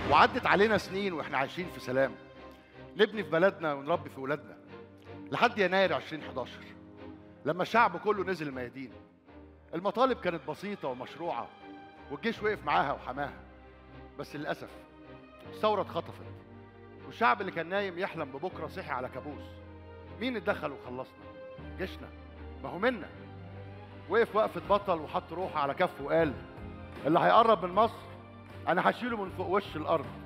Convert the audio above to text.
وعدت علينا سنين واحنا عايشين في سلام نبني في بلدنا ونربي في ولادنا لحد يناير 2011 لما الشعب كله نزل الميادين المطالب كانت بسيطة ومشروعة والجيش وقف معاها وحماها بس للأسف الثورة اتخطفت والشعب اللي كان نايم يحلم ببكرة صحي على كابوس مين اتدخل وخلصنا؟ جيشنا ما هو منا وقف وقفة بطل وحط روحه على كفه وقال اللي هيقرب من مصر أنا هشيله من فوق وش الأرض